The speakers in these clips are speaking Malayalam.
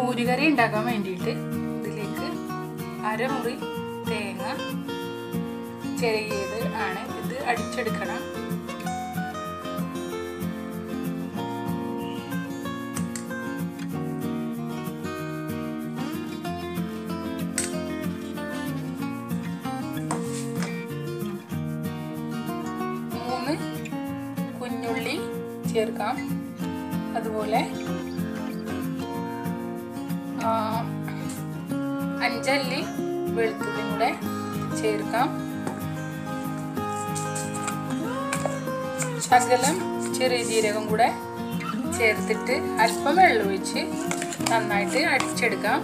മോരുകറി ഉണ്ടാക്കാൻ വേണ്ടിയിട്ട് ഇതിലേക്ക് അരമുറി തേങ്ങ ചെറിയത് ആണ് ഇത് അടിച്ചെടുക്കണം മൂന്ന് കുഞ്ഞുള്ളി ചേർക്കാം അതുപോലെ ആ, അഞ്ചല്ലി വെളുത്തുള്ളിയും കൂടെ ചേർക്കാം ശകലം ചെറിയ ജീരകം കൂടെ ചേർത്തിട്ട് അല്പം വെള്ളം ഒഴിച്ച് നന്നായിട്ട് അടിച്ചെടുക്കാം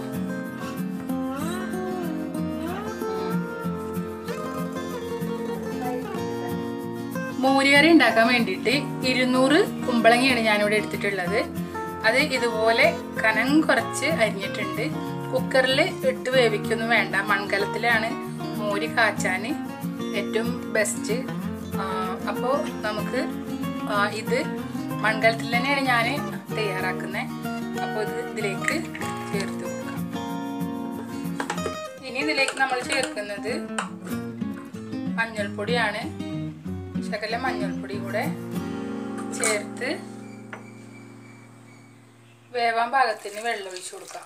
മോരുകറി ഉണ്ടാക്കാൻ വേണ്ടിയിട്ട് ഇരുന്നൂറ് കുമ്പളങ്ങയാണ് ഞാനിവിടെ എടുത്തിട്ടുള്ളത് അത് ഇതുപോലെ കനം കുറച്ച് അരിഞ്ഞിട്ടുണ്ട് കുക്കറിൽ ഇട്ട് വേവിക്കൊന്നും വേണ്ട മൺകലത്തിലാണ് മോര് കാച്ചാൻ ഏറ്റവും ബെസ്റ്റ് അപ്പോൾ നമുക്ക് ആ, ഇത് മൺകലത്തിൽ തന്നെയാണ് ഞാൻ തയ്യാറാക്കുന്നത് അപ്പോൾ ഇത് ഇതിലേക്ക് ചേർത്ത് കൊടുക്കാം ഇനി ഇതിലേക്ക് നമ്മൾ ചേർക്കുന്നത് മഞ്ഞൾപ്പൊടിയാണ് ശകലം മഞ്ഞൾപ്പൊടി കൂടെ ചേർത്ത് വേവാൻ പാകത്തിന് വെള്ളം ഒഴിച്ചു കൊടുക്കാം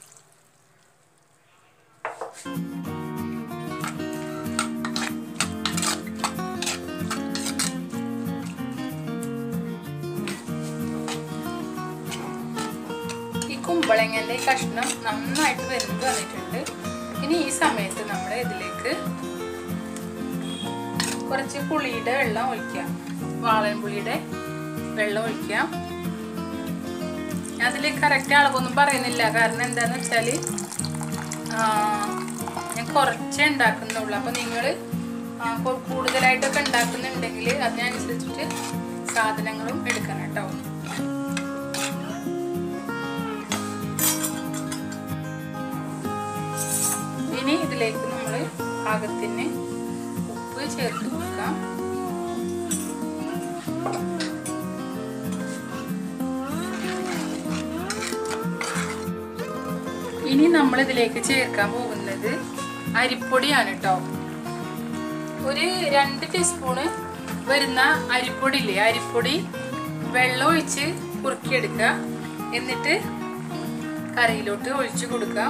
ഈ കുമ്പളങ്ങന്റെ ഈ കഷ്ണം നന്നായിട്ട് വെന്ത് വന്നിട്ടുണ്ട് ഇനി ഈ സമയത്ത് നമ്മൾ ഇതിലേക്ക് കുറച്ച് പുളിയുടെ വെള്ളം ഒഴിക്കാം വാളൻ പുളിയുടെ വെള്ളം ഒഴിക്കാം ഞാൻ അതിൽ കറക്റ്റ് അളവൊന്നും പറയുന്നില്ല കാരണം എന്താന്ന് വെച്ചാൽ ഞാൻ കുറച്ചേ ഉണ്ടാക്കുന്നുള്ളൂ അപ്പോൾ നിങ്ങൾ കൂടുതലായിട്ടൊക്കെ ഉണ്ടാക്കുന്നുണ്ടെങ്കിൽ അതിനനുസരിച്ചിട്ട് സാധനങ്ങളും എടുക്കണം കേട്ടോ ഇനി ഇതിലേക്ക് നമ്മൾ പാകത്തിന് ഉപ്പ് ചേർത്ത് കൊടുക്കാം ഇനി നമ്മൾ ഇതിലേക്ക് ചേർക്കാൻ പോകുന്നത് അരിപ്പൊടിയാണ് കേട്ടോ ഒരു രണ്ട് ടീസ്പൂണ് വരുന്ന അരിപ്പൊടി ഇല്ലേ അരിപ്പൊടി വെള്ളം ഒഴിച്ച് കുറുക്കിയെടുക്കുക എന്നിട്ട് കറിയിലോട്ട് ഒഴിച്ചു കൊടുക്കാം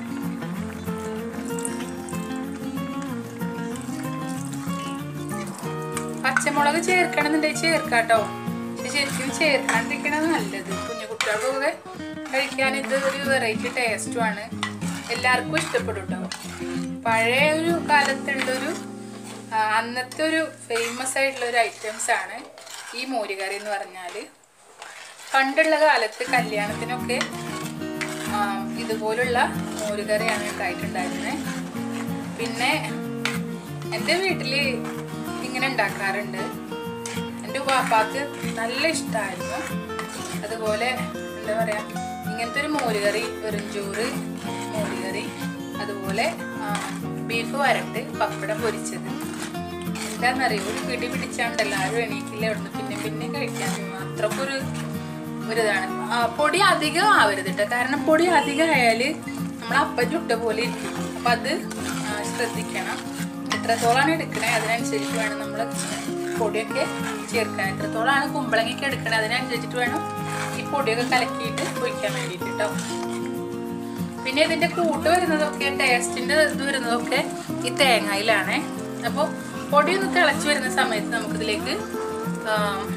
പച്ചമുളക് ചേർക്കണമെന്നുണ്ടെങ്കിൽ ചേർക്കാട്ടോ പക്ഷെ ശരിക്കും ചേർക്കാണ്ടിരിക്കണത് നല്ലത് കുഞ്ഞു കുട്ടികൾക്കൊക്കെ കഴിക്കാൻ ഇത് ഒരു വെറൈറ്റി ടേസ്റ്റുമാണ് എല്ലാവർക്കും ഇഷ്ടപ്പെടും കേട്ടോ പഴയ ഒരു കാലത്തുള്ളൊരു ആ, അന്നത്തെ ഒരു ഫേമസ് ആയിട്ടുള്ള ഒരു ഐറ്റംസ് ആണ് ഈ മോരുകറി എന്ന് പറഞ്ഞാൽ പണ്ടുള്ള കാലത്ത് കല്യാണത്തിനൊക്കെ ആ, ഇതുപോലുള്ള മോരുകറിയാണ് ഉണ്ടായിട്ടുണ്ടായിരുന്നത് പിന്നെ എൻ്റെ വീട്ടിൽ ഇങ്ങനെ ഉണ്ടാക്കാറുണ്ട് എൻ്റെ പാപ്പാക്ക് നല്ല ഇഷ്ടമായിരുന്നു അതുപോലെ എന്താ പറയുക ഇങ്ങനത്തെ ഒരു മോരുകറി വെറുംചോറ് മോരുകറി അതുപോലെ ആ, ബീഫ് വരട്ട് പപ്പടം പൊരിച്ചത് എന്താണെന്നറിയോ ഒരു പിടി പിടിച്ചാണ്ടല്ലോ ആരും എണീക്കില്ല അവിടുന്ന് പിന്നെ പിന്നെ കഴിക്കാൻ തോന്നും അത്രക്കും ഒരു ഒരു ഇതാണ് ആ, പൊടി അധികം ആവരുത് കേട്ടോ കാരണം പൊടി അധികം ആയാൽ നമ്മൾ അപ്പം ചുട്ട പോലെ ഇരിക്കും അപ്പം അത് ആ, ശ്രദ്ധിക്കണം എത്രത്തോളാണ് എടുക്കണേ അതിനനുസരിച്ച് വേണം നമ്മൾ പൊടിയൊക്കെ ചേർക്കാൻ എത്രത്തോളാണ് കുമ്പളങ്ങയൊക്കെ എടുക്കണേ അതിനനുസരിച്ചിട്ട് വേണം ഈ പൊടിയൊക്കെ കലക്കിയിട്ട് ഒഴിക്കാൻ വേണ്ടിയിട്ട് കേട്ടോ പിന്നെ ഇതിന്റെ കൂട്ട് വരുന്നതൊക്കെ ടേസ്റ്റിന്റെ ഇത് വരുന്നതൊക്കെ ഈ തേങ്ങയിലാണ് അപ്പോൾ പൊടി ഒന്ന് തിളച്ച് വരുന്ന സമയത്ത് നമുക്കിതിലേക്ക് ആ,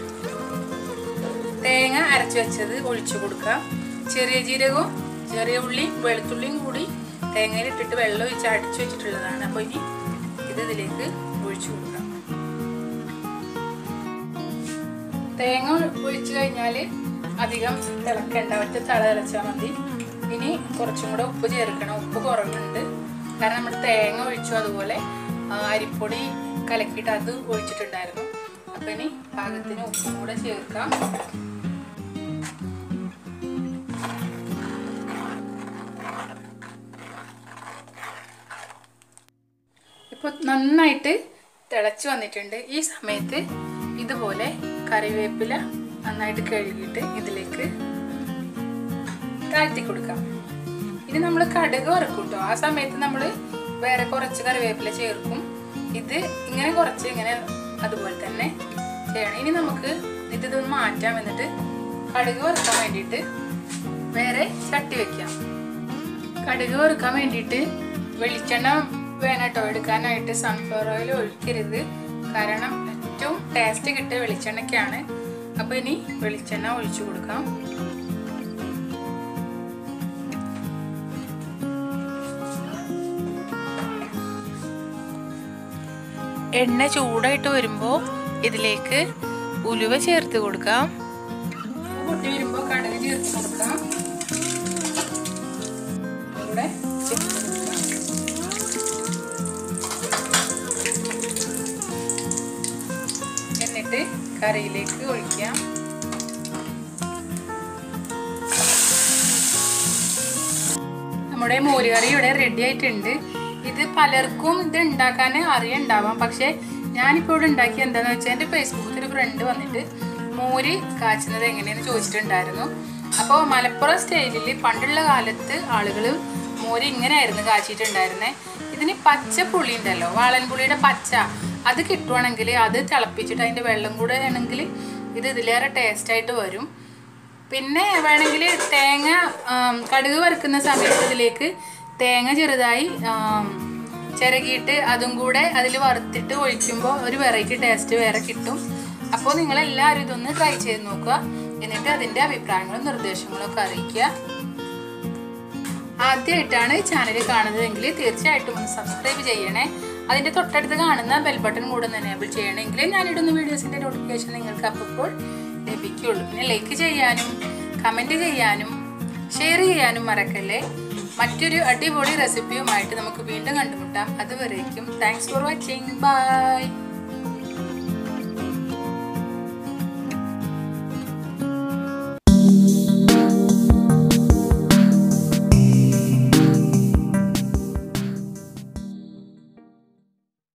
തേങ്ങ അരച്ച് വെച്ചത് ഒഴിച്ചു കൊടുക്കാം ചെറിയ ജീരകവും ചെറിയ ഉള്ളിയും വെളുത്തുള്ളിയും കൂടി തേങ്ങയിൽ ഇട്ടിട്ട് വെള്ളം ഒഴിച്ച് അടിച്ചു വെച്ചിട്ടുള്ളതാണ് അപ്പോൾ ഇനി ഇത് ഇതിലേക്ക് ഒഴിച്ചു കൊടുക്കാം തേങ്ങ ഒഴിച്ചു കഴിഞ്ഞാൽ അധികം തിളക്കണ്ട ഒറ്റ തള തിളച്ചാൽ മതി ഇനി കുറച്ചും കൂടെ ഉപ്പ് ചേർക്കണം ഉപ്പ് കുറവുണ്ട് കാരണം നമ്മൾ തേങ്ങ ഒഴിച്ചു അതുപോലെ ആ, അരിപ്പൊടി കലക്കിയിട്ട് അത് ഒഴിച്ചിട്ടുണ്ടായിരുന്നു അപ്പം ഇനി പാകത്തിന് ഉപ്പും കൂടെ ചേർക്കാം ഇപ്പോൾ നന്നായിട്ട് തിളച്ച് വന്നിട്ടുണ്ട് ഈ സമയത്ത് ഇതുപോലെ കറിവേപ്പില നന്നായിട്ട് കഴുകിയിട്ട് ഇതിലേക്ക് താഴ്ത്തി കൊടുക്കാം ഇനി നമ്മൾ കടുക് വറക്കും കേട്ടോ ആ സമയത്ത് നമ്മൾ വേറെ കുറച്ച് കറിവേപ്പില ചേർക്കും ഇത് ഇങ്ങനെ കുറച്ച് ഇങ്ങനെ അതുപോലെ തന്നെ ചെയ്യണം ഇനി നമുക്ക് ഇത് ഇതൊന്ന് മാറ്റാം എന്നിട്ട് കടുക് വറുക്കാൻ വേണ്ടിയിട്ട് വേറെ ചട്ടി വെക്കാം കടുക് വറുക്കാൻ വേണ്ടിയിട്ട് വെളിച്ചെണ്ണ വേണം കേട്ടോ എടുക്കാനായിട്ട് സൺഫ്ലവർ ഓയിൽ ഒഴിക്കരുത് കാരണം ഏറ്റവും ടേസ്റ്റ് കിട്ടിയ വെളിച്ചെണ്ണയ്ക്കാണ് അപ്പോൾ ഇനി വെളിച്ചെണ്ണ ഒഴിച്ചു കൊടുക്കാം എണ്ണ ചൂടായിട്ട് വരുമ്പോൾ ഇതിലേക്ക് ഉലുവ ചേർത്ത് കൊടുക്കാം പൊട്ടി വരുമ്പോൾ കടുക് ചേർത്ത് കൊടുക്കാം ഇവിടെ ചേർത്ത് കൊടുക്കാം എന്നിട്ട് കറിയിലേക്ക് ഒഴിക്കാം നമ്മുടെ മോരുകറി ഇവിടെ റെഡി ആയിട്ടുണ്ട് ഇത് പലർക്കും ഇത് ഉണ്ടാക്കാൻ അറിയണ്ടാവാം പക്ഷെ ഞാനിപ്പോൾ ഇവിടെ ഉണ്ടാക്കി എന്താണെന്ന് വെച്ചാൽ എൻ്റെ ഫേസ്ബുക്കിൽ ഒരു ഫ്രണ്ട് വന്നിട്ട് മോര് കാച്ചുന്നത് എങ്ങനെയെന്ന് ചോദിച്ചിട്ടുണ്ടായിരുന്നു അപ്പോൾ മലപ്പുറം സ്റ്റൈലിൽ പണ്ടുള്ള കാലത്ത് ആളുകൾ മോര് ഇങ്ങനെയായിരുന്നു കാച്ചിട്ടുണ്ടായിരുന്നത് ഇതിന് പച്ച പുളി ഉണ്ടല്ലോ വാളൻപുളിയുടെ പച്ച അത് കിട്ടുവാണെങ്കിൽ അത് തിളപ്പിച്ചിട്ട് അതിൻ്റെ വെള്ളം കൂടെ ആണെങ്കിൽ ഇത് ഇതിലേറെ ടേസ്റ്റായിട്ട് വരും പിന്നെ വേണമെങ്കിൽ തേങ്ങ ആം, കടുക് വറുക്കുന്ന സമയത്ത് ഇതിലേക്ക് തേങ്ങ ചെറുതായി ആം, ചിരകിയിട്ട് അതും കൂടെ അതിൽ വറുത്തിട്ട് ഒഴിക്കുമ്പോൾ ഒരു വെറൈറ്റി ടേസ്റ്റ് വേറെ കിട്ടും അപ്പോൾ നിങ്ങളെല്ലാവരും ഇതൊന്ന് ട്രൈ ചെയ്ത് നോക്കുക എന്നിട്ട് അതിൻ്റെ അഭിപ്രായങ്ങളും നിർദ്ദേശങ്ങളും ഒക്കെ അറിയിക്കുക ആദ്യമായിട്ടാണ് ചാനൽ കാണുന്നതെങ്കിൽ തീർച്ചയായിട്ടും ഒന്ന് സബ്സ്ക്രൈബ് ചെയ്യണേ അതിൻ്റെ തൊട്ടടുത്ത് കാണുന്ന ബെൽ ബട്ടൺ കൂടെ ഒന്ന് എനേബിൾ ചെയ്യണമെങ്കിൽ ഞാനിടുന്ന വീഡിയോസിൻ്റെ നോട്ടിഫിക്കേഷൻ നിങ്ങൾക്ക് അപ്പോൾ ലഭിക്കുള്ളൂ പിന്നെ ലൈക്ക് ചെയ്യാനും കമൻറ്റ് ചെയ്യാനും ഷെയർ ചെയ്യാനും മറക്കല്ലേ മറ്റൊരു അടിപൊളി റെസിപ്പിയുമായിട്ട് നമുക്ക് വീണ്ടും കണ്ടുമുട്ടാം അതുവരേക്കും താങ്ക്സ് ഫോർ വാച്ചിങ് ബൈ